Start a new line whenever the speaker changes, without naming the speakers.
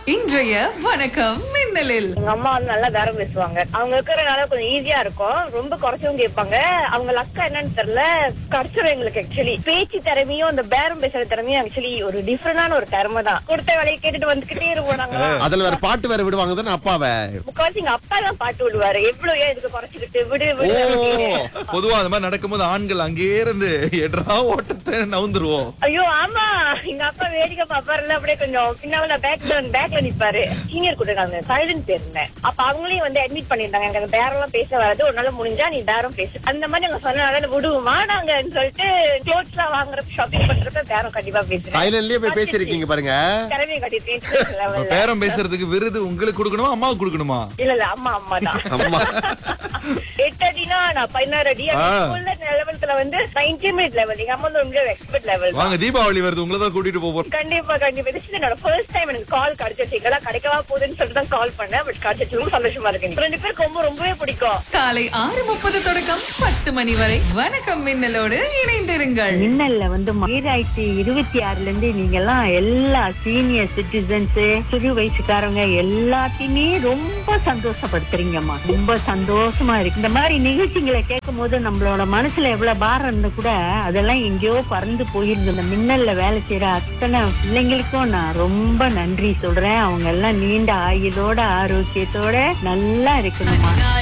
இன்றைய வணக்கம் மின்னலில்
எங்க அம்மா வந்து நல்லா பேரம் பேசுவாங்க அவங்க இருக்கிறனால கொஞ்சம் ஈஸியா இருக்கும் ரொம்ப குறைச்சவங்க கேட்பாங்க அவங்க அக்கா என்னன்னு தெரியல கிடைச்சிரும் எங்களுக்கு ஆக்சுவலி பேச்சு திறமையும் அந்த பேரம் பேசுற திறமையும் ஆக்சுவலி ஒரு டிஃபரெண்டான ஒரு திறமை தான் கொடுத்த வேலையை கேட்டுட்டு வந்துகிட்டே இருப்போம் நாங்க
அதுல வேற பாட்டு வேற விடுவாங்க தானே அப்பாவை
முக்காவாசி எங்க அப்பா தான் பாட்டு விடுவாரு எவ்வளவு ஏன் இதுக்கு குறைச்சிக்கிட்டு விடு
ஓ
விடு அப்படின்னு.
பொதுவா அந்த மாதிரி நடக்கும்போது ஆண்கள் அங்கேயே இருந்து எட்ரா ஓட்டத்தை நவுந்துருவோம்
ஐயோ ஆமா எங்க அப்பா வேடிக்கை பாப்பாருல அப்படியே கொஞ்சம் பின்னால பேக்ல பேக்ல நிப்பாரு சீனியர் கொடுக்காங்க சைலண்ட் பேருந்தேன் அப்ப அவங்களையும் வந்து அட்மிட் பண்ணிருந்தாங்க எனக்கு அந்த பேரம் எல்லாம் பேச வராது உன்னால முடிஞ்சா நீ பேரம் பேசு அந்த மாதிரி நாங்க சொன்னனால விடுவோமா நாங்கன்னு சொல்லிட்டு க்ளோத்ஸ் எல்லாம் வாங்குறப்ப ஷாப்பிங் பண்றப்ப பேரம் கண்டிப்பா பேசுறேன்
தைலண்ட்லயே போய் பேசிருக்கீங்க பாருங்க
திறமையை கட்டிட்டேன் level ல.
பேரம் பேசுறதுக்கு விருது உங்களுக்கு கொடுக்கணுமா அம்மாவுக்கு கொடுக்கணுமா
இல்ல இல்ல அம்மா அம்மா தான்
அம்மா
எட்டு அடினா நான் பதினாறு அடி
ஆ.
உள்ள லெவல்ல வந்து நான் இன்டர்மீடியட் லெவல் எங்க அம்மா வந்து உண்மையிலே எக்ஸ்பர்ட் லெவல்
வாங்க தீபாவளி வருது உங்களை தான் கூட்டிட்டு போறோம்
கண்டிப்பா கண்டிப்பா this is என்னோட ஃபர்ஸ்ட் டைம் எனக்கு கால் கிடைச்சிச்சு இதெல்லாம் கிடைக்கவா போகுதுன்னு சொல்லிட்டு தான் கால் பண்ணேன் பட் கிடைச்சிச்சு ரொம்ப சந்தோஷமா இருக்கு ரெண்டு பேருக்கு ரொம்ப ரொம்பவே பிடிக்கும்
காலை ஆறு முப்பது தொடக்கம் பத்து மணி வரை வணக்கம் மின்னலோடு இணைந்திருங்கள்
மின்னல்ல வந்து ஈராயிரத்தி இருபத்தி ஆறுல இருந்து நீங்க எல்லாம் எல்லா சீனியர் சிட்டிசன்ஸ் சிறு வயசுக்காரங்க எல்லாத்தையுமே ரொம்ப சந்தோஷப்படுத்துறீங்கம்மா ரொம்ப சந்தோஷமா இருக்கு இந்த மாதிரி நிகழ்ச்சிகளை கேட்கும் போது நம்மளோட மனசுல எவ்வளவு பாரம் இருந்தா கூட அதெல்லாம் எங்கேயோ பறந்து போயிருந்து இந்த மின்னல்ல வேலை செய்யற அத்தனை பிள்ளைங்களுக்கும் நான் ரொம்ப நன்றி சொல்றேன் அவங்க எல்லாம் நீண்ட ஆயுளோட ஆரோக்கியத்தோட நல்லா இருக்கணும்மா